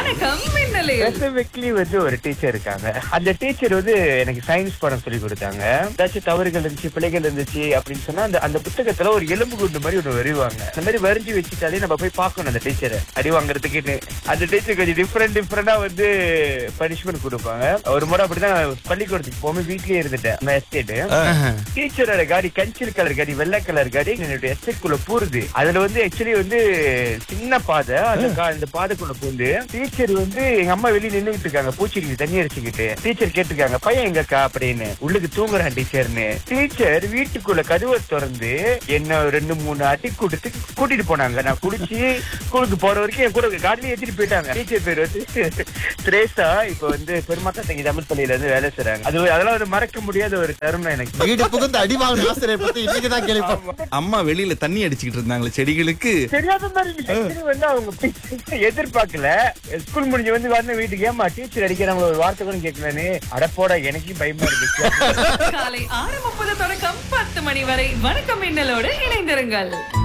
வணக்கம் மின்னலில் ஸ்பெசிபிக்லி வந்து ஒரு டீச்சர் இருக்காங்க அந்த டீச்சர் வந்து எனக்கு சயின்ஸ் பாடம் சொல்லி கொடுத்தாங்க ஏதாச்சும் தவறுகள் இருந்துச்சு பிழைகள் இருந்துச்சு அப்படின்னு சொன்னா அந்த அந்த புத்தகத்துல ஒரு எலும்பு குண்டு மாதிரி ஒண்ணு வருவாங்க அந்த மாதிரி வரைஞ்சி வச்சுட்டாலே நம்ம போய் பார்க்கணும் அந்த டீச்சரை அடி வாங்குறதுக்குன்னு அந்த டீச்சர் கொஞ்சம் டிஃப்ரெண்ட் டிஃப்ரெண்டா வந்து பனிஷ்மெண்ட் கொடுப்பாங்க ஒரு முறை அப்படிதான் பள்ளிக்கூடத்துக்கு போகும்போது வீட்லயே இருந்துட்டேன் எஸ்டேட் டீச்சரோட காடி கஞ்சில் கலர் காடி வெள்ளை கலர் காடி என்னுடைய எஸ்டேட் குள்ள பூருது அதுல வந்து ஆக்சுவலி வந்து சின்ன பாதை அந்த கா- அந்த பாதைக்குள்ள பூந்து டீச்சர் வந்து எங்க அம்மா வெளிய நின்னுகிட்டு இருக்காங்க பூச்சிக்கு தண்ணி அடிச்சுக்கிட்டு டீச்சர் கேட்டிருக்காங்க பையன் எங்கக்கா அப்படின்னு உள்ளுக்கு தூங்குறான் டீச்சர்னு டீச்சர் வீட்டுக்குள்ள கதவை திறந்து என்ன ரெண்டு மூணு அடி கொடுத்து கூட்டிட்டு போனாங்க நான் குடிச்சு ஸ்கூலுக்கு போற வரைக்கும் என் கூட காட்டிலே ஏத்திட்டு போயிட்டாங்க டீச்சர் பேர் வந்து திரேசா இப்ப வந்து பெருமாத்தா தங்கி தமிழ் பள்ளியில இருந்து வேலை செய்றாங்க அது அதெல்லாம் ஒரு மறக்க முடியாத ஒரு தருணம் எனக்கு வீடு புகுந்து அடி வாங்கின ஆசிரியர் பத்தி இன்னைக்கு தான் கேள்விப்பட்டேன் அம்மா வெளியில தண்ணி அடிச்சுக்கிட்டு இருந்தாங்களே செடிகளுக்கு தெரியாத மாதிரி இருந்துச்சு. Actually வந்து அவங்க teacher எதிர்பார்க்கல ஸ்கூல் முடிஞ்சு வந்து வந்து வீட்டுக்கு ஏமா டீச்சர் அடிக்கிறாங்க ஒரு வார்த்தை கூட கேட்கலன்னு அடப்போட எனக்கும் பயமா இருந்துச்சு காலை ஆறு முப்பது தொடக்கம் பத்து மணி வரை வணக்கம் மின்னலோடு இணைந்திருங்கள்